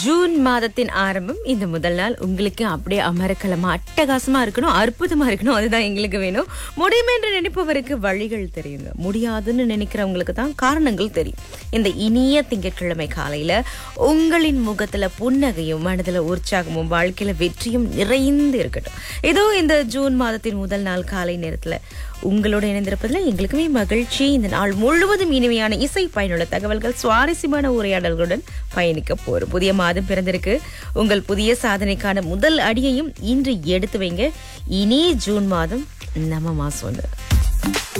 June மாதத்தின் ஆரம்பம் இந்த முதல் நாள் உங்களுக்கு அப்படியே அமரக்கலமா அட்டகாசமா இருக்கணும் அற்புதமா இருக்கணும் அதுதான் எங்களுக்கு வேணும் முடியும் என்று நினைப்பவருக்கு வழிகள் தெரியுங்க முடியாதுன்னு நினைக்கிறவங்களுக்கு தான் காரணங்கள் தெரியும் இந்த இனிய திங்கட்கிழமை காலையில உங்களின் முகத்துல புன்னகையும் மனதுல உற்சாகமும் வாழ்க்கையில வெற்றியும் நிறைந்து இருக்கட்டும் ஏதோ இந்த ஜூன் மாதத்தின் முதல் நாள் காலை நேரத்துல உங்களோட இணைந்திருப்பதுல எங்களுக்குமே மகிழ்ச்சி இந்த நாள் முழுவதும் இனிமையான இசை பயனுள்ள தகவல்கள் சுவாரஸ்யமான உரையாடல்களுடன் பயணிக்க போறோம் புதிய மாதம் பிறந்திருக்கு உங்கள் புதிய சாதனைக்கான முதல் அடியையும் இன்று எடுத்து வைங்க இனி ஜூன் மாதம் நம்ம மாசம் ஒன்று